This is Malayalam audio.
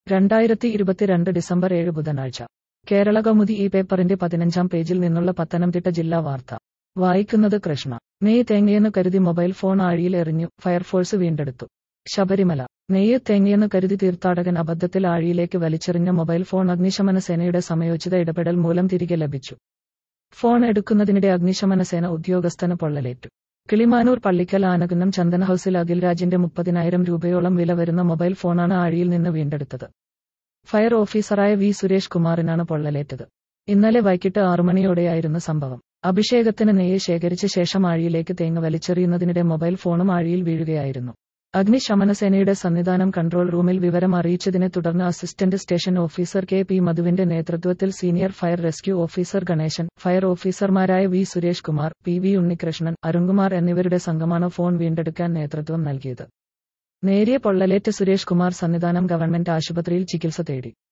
രണ്ടായിരത്തി ഇരുപത്തിരണ്ട് ഡിസംബർ ഏഴ് ബുധനാഴ്ച കേരള കൗമുദി ഈ പേപ്പറിന്റെ പതിനഞ്ചാം പേജിൽ നിന്നുള്ള പത്തനംതിട്ട ജില്ലാ വാർത്ത വായിക്കുന്നത് കൃഷ്ണ നെയ്യ് തേങ്ങയെന്ന് കരുതി മൊബൈൽ ഫോൺ ആഴിയിൽ എറിഞ്ഞു ഫയർഫോഴ്സ് വീണ്ടെടുത്തു ശബരിമല നെയ്യ് തേങ്ങയെന്ന് കരുതി തീർത്ഥാടകൻ അബദ്ധത്തിൽ ആഴിയിലേക്ക് വലിച്ചെറിഞ്ഞ മൊബൈൽ ഫോൺ അഗ്നിശമന സേനയുടെ സമയോചിത ഇടപെടൽ മൂലം തിരികെ ലഭിച്ചു ഫോൺ എടുക്കുന്നതിനിടെ അഗ്നിശമന സേന ഉദ്യോഗസ്ഥന് പൊള്ളലേറ്റു കിളിമാനൂർ പള്ളിക്കൽ ആനകുന്നം ചന്ദന ഹൌസിൽ അഖിൽരാജിന്റെ മുപ്പതിനായിരം രൂപയോളം വില വരുന്ന മൊബൈൽ ഫോണാണ് ആഴിയിൽ നിന്ന് വീണ്ടെടുത്തത് ഫയർ ഓഫീസറായ വി സുരേഷ് കുമാറിനാണ് പൊള്ളലേറ്റത് ഇന്നലെ വൈകിട്ട് ആറുമണിയോടെയായിരുന്നു സംഭവം അഭിഷേകത്തിന് നെയ്യ് ശേഖരിച്ച ശേഷം ആഴിയിലേക്ക് തേങ്ങ വലിച്ചെറിയുന്നതിനിടെ മൊബൈൽ ഫോണും ആഴിയിൽ വീഴുകയായിരുന്നു അഗ്നിശമനസേനയുടെ സന്നിധാനം കൺട്രോൾ റൂമിൽ വിവരം അറിയിച്ചതിനെ തുടർന്ന് assistant station officer K P മധുവിന്റെ നേതൃത്വത്തിൽ senior fire rescue officer Ganesan fire ഓഫീസർമാരായ V Suresh Kumar P V Unnikrishnan Arunkumar എന്നിവരുടെ സംഘമാണ് ഫോൺ വീണ്ടെടുക്കാൻ നേതൃത്വം നൽകിയത് നേരിയ പൊള്ളലേറ്റ് സുരേഷ് കുമാർ സന്നിധാനം ഗവൺമെന്റ് ആശുപത്രിയിൽ ചികിത്സ തേടി